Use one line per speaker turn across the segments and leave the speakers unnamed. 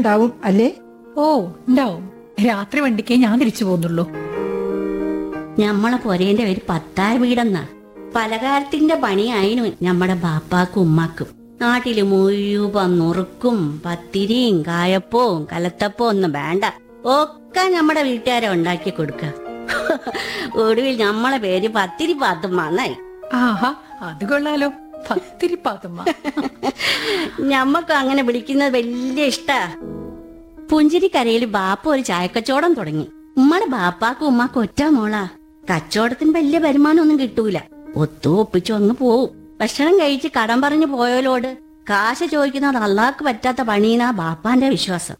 ഉണ്ടാവും അല്ലേ
ഓ ഉണ്ടാവും രാത്രി വണ്ടിക്കേ ഞാൻ തിരിച്ചു പോകുന്നുള്ളൂ
ഞമ്മളെ പൊരേന്റെ ഒരു പത്തായ വീടെന്നാ പലകാലത്തിന്റെ പണിയായിനു ഞമ്മടെ ബാപ്പാക്കും ഉമ്മാക്കും നാട്ടില് മുഴുവൻ നുറുക്കും പത്തിരിയും കായപ്പവും കലത്തപ്പവും ഒന്നും വേണ്ട ഒക്കെ ഞമ്മടെ വീട്ടുകാരെ ഉണ്ടാക്കി കൊടുക്ക ഒടുവിൽ ഞമ്മളെ പേര് പത്തിരി പാത്തുമ്മാന്നായി
ആഹാ അത് കൊള്ളാലോ പത്തിരി പാത്തുമ്മ
ഞമ്മക്കും അങ്ങനെ വിളിക്കുന്നത് വലിയ ഇഷ്ടാ പുഞ്ചിരിക്കരയിൽ ബാപ്പ ഒരു ചായക്കച്ചവടം തുടങ്ങി ഉമ്മടെ ബാപ്പാക്കും ഉമ്മാക്കും ഒറ്റ മോളാ കച്ചവടത്തിന് വലിയ വരുമാനമൊന്നും കിട്ടൂല ഒത്തു ഒപ്പിച്ചു അങ്ങ് പോവും ഭക്ഷണം കഴിച്ച് കടം പറഞ്ഞു പോയവരോട് കാശ് ചോദിക്കുന്നത് അള്ളാക്ക് പറ്റാത്ത പണിയെന്നാ ബാപ്പാന്റെ വിശ്വാസം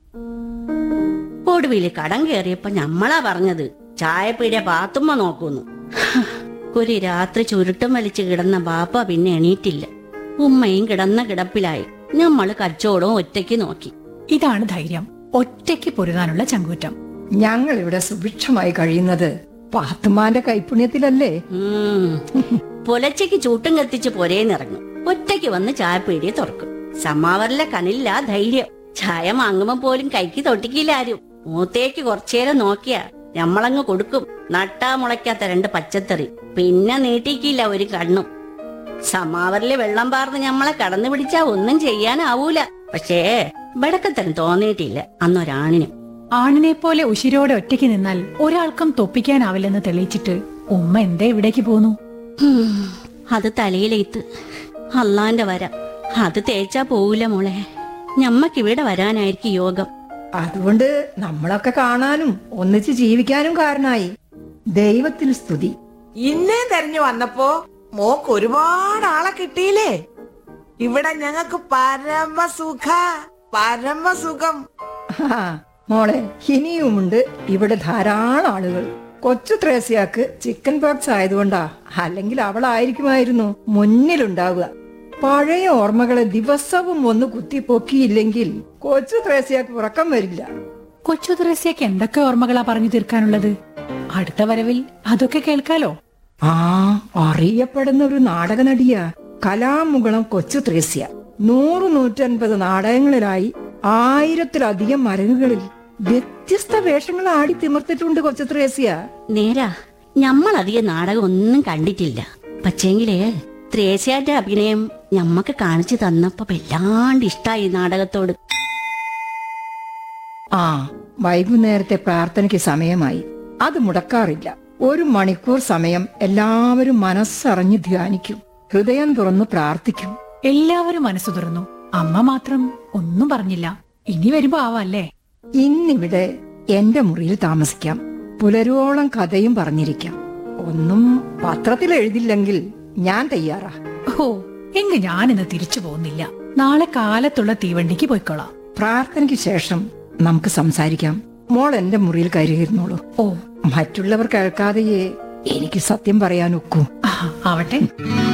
ഒടുവില് കടം കയറിയപ്പോ ഞമ്മളാ പറഞ്ഞത് ചായപ്പീടിയ പാത്തുമ്മ നോക്കുന്നു ഒരു രാത്രി ചുരുട്ടം വലിച്ച് കിടന്ന ബാപ്പ പിന്നെ എണീറ്റില്ല ഉമ്മയും കിടന്ന കിടപ്പിലായി ഞമ്മള് കച്ചവടവും ഒറ്റയ്ക്ക് നോക്കി
ഇതാണ് ധൈര്യം ഒറ്റയ്ക്ക് പൊരുതാനുള്ള ചങ്കൂറ്റം
ഞങ്ങൾ ഇവിടെ സുഭിക്ഷമായി കഴിയുന്നത് പാത്തുമാന്റെ കൈപുണ്യത്തിലല്ലേ
ഉം. പുലച്ചയ്ക്ക് ചൂട്ടും കത്തിച്ച് പൊരേന്നിറങ്ങും ഒറ്റയ്ക്ക് വന്ന് ചായപ്പീടിയ തുറക്കും സമാവറിലെ കനില്ല ധൈര്യം ചായ വാങ്ങുമ്പോ പോലും കൈക്ക് തൊട്ടിക്കില്ല ആരും മൂത്തേക്ക് കുറച്ചേരം നോക്കിയാ ഞമ്മളങ്ങ് കൊടുക്കും നട്ടാ മുളയ്ക്കാത്ത രണ്ട് പച്ചത്തറി പിന്നെ നീട്ടിക്കില്ല ഒരു കണ്ണും സമാവറില് വെള്ളം പാർന്ന് ഞമ്മളെ കടന്നു പിടിച്ചാ ഒന്നും ചെയ്യാനാവൂല പക്ഷേ ബടക്കത്തരം തോന്നിയിട്ടില്ല അന്നൊരാണിനും
ആണിനെ പോലെ ഉശിരോടെ ഒറ്റയ്ക്ക് നിന്നാൽ ഒരാൾക്കും തൊപ്പിക്കാനാവില്ലെന്ന് തെളിയിച്ചിട്ട് ഉമ്മ എന്തേ ഇവിടേക്ക് പോന്നു
ഉം, അത് തലയിലെയ്ത്ത് അള്ളാന്റെ വര അത് തേച്ചാ പോവില്ല മോളെ ഞമ്മക്കിവിടെ വരാനായിരിക്കും യോഗം
അതുകൊണ്ട് നമ്മളൊക്കെ കാണാനും ഒന്നിച്ച് ജീവിക്കാനും കാരണമായി ദൈവത്തിന് സ്തുതി
ഇന്നേ തെരഞ്ഞു വന്നപ്പോ മോക്ക് ഒരുപാട് ആളെ കിട്ടിയില്ലേ ഇവിടെ ഞങ്ങക്ക് പരമസുഖ പരമസുഖം
ആ, മോളെ ഇനിയുമുണ്ട് ഇവിടെ ധാരാളം ആളുകൾ കൊച്ചു ത്രേസ്യാക്ക് ചിക്കൻ പോക്സ് ആയതുകൊണ്ടാ അല്ലെങ്കിൽ അവളായിരിക്കുമായിരുന്നു മുന്നിലുണ്ടാവുക പഴയ ഓർമ്മകളെ ദിവസവും ഒന്ന് കുത്തിപ്പൊക്കിയില്ലെങ്കിൽ കൊച്ചു ത്രേസ്യാക്ക് ഉറക്കം വരില്ല
കൊച്ചു തുറസിയൊക്കെ എന്തൊക്കെ ഓർമ്മകളാ പറഞ്ഞു തീർക്കാനുള്ളത് അടുത്ത വരവിൽ അതൊക്കെ കേൾക്കാലോ
ആ അറിയപ്പെടുന്ന ഒരു നാടക നടിയാ കലാമുകുളം കൊച്ചു ത്രേസ്യ നൂറ് നൂറ്റൻപത് നാടകങ്ങളിലായി ആയിരത്തിലധികം മരങ്ങുകളിൽ വ്യത്യസ്ത വേഷങ്ങൾ ആടി തിമിർത്തിട്ടുണ്ട് കൊച്ചു ത്രേസ്യ
നേരാ ഞമ്മളധികം നാടകം ഒന്നും കണ്ടിട്ടില്ല പക്ഷേങ്കിലേ ത്രേസ്യാന്റെ അഭിനയം ഞമ്മക്ക് കാണിച്ചു തന്നപ്പോ വല്ലാണ്ട് ഇഷ്ടായി ഈ നാടകത്തോട്
ആ വൈകുന്നേരത്തെ പ്രാർത്ഥനയ്ക്ക് സമയമായി അത് മുടക്കാറില്ല ഒരു മണിക്കൂർ സമയം എല്ലാവരും മനസ്സറിഞ്ഞ് ധ്യാനിക്കും ഹൃദയം തുറന്ന് പ്രാർത്ഥിക്കും
എല്ലാവരും മനസ്സു തുറന്നു അമ്മ മാത്രം ഒന്നും പറഞ്ഞില്ല ഇനി വരുമ്പോ ആവാല്ലേ
ഇന്നിവിടെ എന്റെ മുറിയിൽ താമസിക്കാം പുലരുവോളം കഥയും പറഞ്ഞിരിക്കാം ഒന്നും പത്രത്തിൽ എഴുതില്ലെങ്കിൽ ഞാൻ തയ്യാറാ
ഓ എങ്ക് ഞാനിന്ന് തിരിച്ചു പോകുന്നില്ല നാളെ കാലത്തുള്ള തീവണ്ടിക്ക് പോയിക്കോളാം
പ്രാർത്ഥനയ്ക്ക് ശേഷം നമുക്ക് സംസാരിക്കാം മോൾ എന്റെ മുറിയിൽ കയറിയിരുന്നോളൂ
ഓ
മറ്റുള്ളവർ കേൾക്കാതെയേ എനിക്ക് സത്യം പറയാനൊക്കൂ
ആ, ആവട്ടെ